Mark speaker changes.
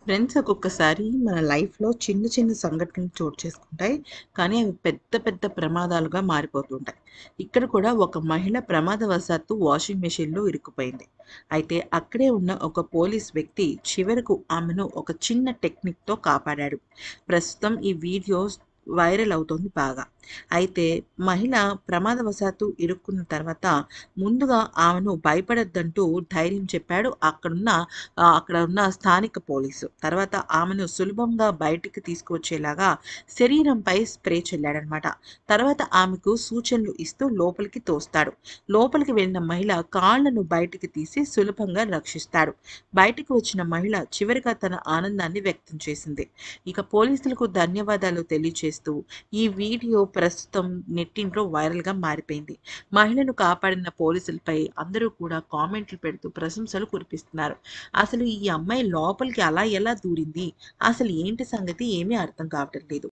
Speaker 1: Friends ఒక్కొక్కసారి మన లైఫ్‌లో చిన్న చిన్న సంఘటనలు చోటు చేసుకుంటాయి. కానీ అవి పెద్ద పెద్ద ప్రమాదాలుగా మారిపోతుంటాయి. ఇక్కడ కూడా ఒక మహిళ ప్రమాదవశాత్తు వాషింగ్ మెషిన్‌లో ఇరుక్కుపోయింది. అయితే అక్కడే ఉన్న ఒక పోలీస్ వ్యక్తి చివరకు ఆమెను ఒక చిన్న టెక్నిక్‌తో కాపాడాడు. ప్రస్తుతం ఈ వీడియోస్ వైరల్ అవుతోంది బాగా. అయితే మహిళ ప్రమాదవశాత్తు ఇరుక్కున్న తర్వాత ముందుగా ఆమెను భయపడొద్దంటూ ధైర్యం చెప్పాడు అక్కడున్న ఆహ్, అక్కడ ఉన్న స్థానిక పోలీసు. తర్వాత ఆమెను సులభంగా బయటికి తీసుకువచ్చేలాగా శరీరంపై స్ప్రే చల్లాడనమాట. తర్వాత ఆమెకు సూచనలు ఇస్తూ లోపలికి తోస్తాడు. లోపలికి వెళ్ళిన మహిళ కాళ్ళను బయటికి తీసి సులభంగా రక్షిస్తాడు. బయటికి వచ్చిన మహిళ చివరగా తన ఆనందాన్ని వ్యక్తం చేసింది. ఇక పోలీసులకు ధన్యవాదాలు తెలియచేస్తూ ఈ వీడియో ప్రస్తుతం నెట్టింట్లో వైరల్‌గా మారిపోయింది. మహిళను కాపాడిన పోలీసులపై అందరూ కూడా కామెంట్లు పెడుతూ ప్రశంసలు కురిపిస్తున్నారు. అసలు ఈ అమ్మాయి లోపలికి అలా ఎలా దూరింది? అసలు ఏంటి సంగతి ఏమీ అర్థం కావటం లేదు.